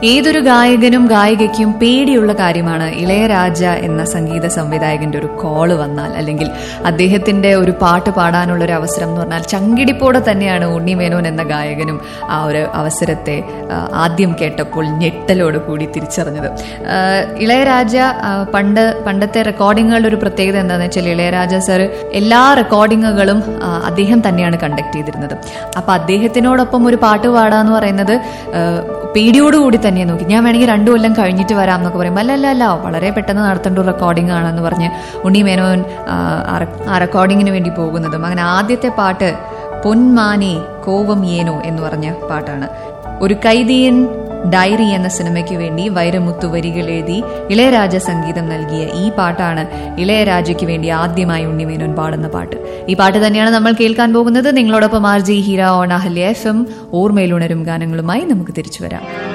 ഏതൊരു ഗായകനും ഗായികയ്ക്കും പേടിയുള്ള കാര്യമാണ് ഇളയരാജ എന്ന സംഗീത സംവിധായകന്റെ ഒരു കോള് വന്നാൽ അല്ലെങ്കിൽ അദ്ദേഹത്തിന്റെ ഒരു പാട്ട് പാടാനുള്ള ഒരു അവസരം എന്ന് പറഞ്ഞാൽ ചങ്കിടിപ്പോടെ തന്നെയാണ് ഉണ്ണിമേനോൻ എന്ന ഗായകനും ആ ഒരു അവസരത്തെ ആ, ആദ്യം കേട്ടപ്പോൾ ഞെട്ടലോട് കൂടി തിരിച്ചറിഞ്ഞത് ആ, ഇളയരാജ ആ, പണ്ട് പണ്ടത്തെ റെക്കോർഡിങ്ങുകളുടെ ഒരു പ്രത്യേകത എന്താണെന്ന് വെച്ചാൽ ഇളയരാജ സർ എല്ലാ റെക്കോർഡിങ്ങുകളും ആ, അദ്ദേഹം തന്നെയാണ് കണ്ടക്ട് ചെയ്തിരുന്നത് അപ്പൊ അദ്ദേഹത്തിനോടൊപ്പം ഒരു പാട്ട് പാടാന്ന് പറയുന്നത് ആ, പേടിയോടുകൂടി തന്നെ നോക്കി ഞാൻ വേണമെങ്കിൽ രണ്ടു കൊല്ലം കഴിഞ്ഞിട്ട് വരാം എന്നൊക്കെ പറയുമ്പോൾ അല്ല അല്ല അല്ല വളരെ പെട്ടെന്ന് നടത്തേണ്ട ഒരു റെക്കോർഡിംഗ് ആണെന്ന് പറഞ്ഞ് ഉണ്ണി മേനോൻ ആ, ആ റെക്- ആ റെക്കോർഡിങ്ങിന് വേണ്ടി പോകുന്നതും അങ്ങനെ ആദ്യത്തെ പാട്ട് പൊന്മാനെ കോവം ഏനോ എന്ന് പറഞ്ഞ പാട്ടാണ് ഒരു കൈദിയൻ ഡയറി എന്ന സിനിമയ്ക്ക് വേണ്ടി വൈരമുത്തു വരികൾ എഴുതി ഇളയരാജ സംഗീതം നൽകിയ ഈ പാട്ടാണ് ഇളയരാജയ്ക്ക് വേണ്ടി ആദ്യമായി ഉണ്ണിമേനോൻ പാടുന്ന പാട്ട് ഈ പാട്ട് തന്നെയാണ് നമ്മൾ കേൾക്കാൻ പോകുന്നത് നിങ്ങളോടൊപ്പം R G Heera on Ahalya F M ഓർമ്മയിലുണരും ഗാനങ്ങളുമായി നമുക്ക് തിരിച്ചു വരാം